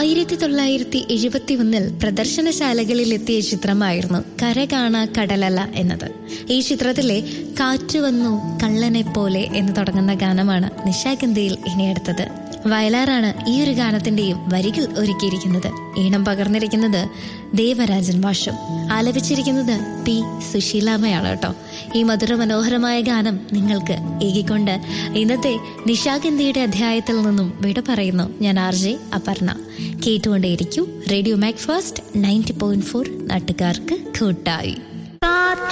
ആയിരത്തി തൊള്ളായിരത്തി എഴുപത്തി ഒന്നിൽ പ്രദർശനശാലകളിൽ എത്തിയ ചിത്രമായിരുന്നു കര കാണാ കടലല എന്നത് ഈ ചിത്രത്തിലെ കാറ്റ് വന്നു കള്ളനെ പോലെ എന്ന് തുടങ്ങുന്ന ഗാനമാണ് നിശാഗന്ധിയിൽ ഇനിയെടുത്തത് വയലാറാണ് ഈ ഒരു ഗാനത്തിന്റെയും വരികൾ ഒരുക്കിയിരിക്കുന്നത് ഈണം പകർന്നിരിക്കുന്നത് ദേവരാജൻ വാഷു ആലപിച്ചിരിക്കുന്നത് പി സുശീലാമ്മയാണ് കേട്ടോ ഈ മധുര മനോഹരമായ ഗാനം നിങ്ങൾക്ക് ഏകിക്കൊണ്ട് ഇന്നത്തെ നിശാഗന്ധിയുടെ അധ്യായത്തിൽ നിന്നും വിട പറയുന്നു ഞാൻ ആർ ജെ അപർണ കേട്ടുകൊണ്ടേയിരിക്കൂ radio Mac Fast ninety point four നാട്ടുകാർക്ക് കൂട്ടായി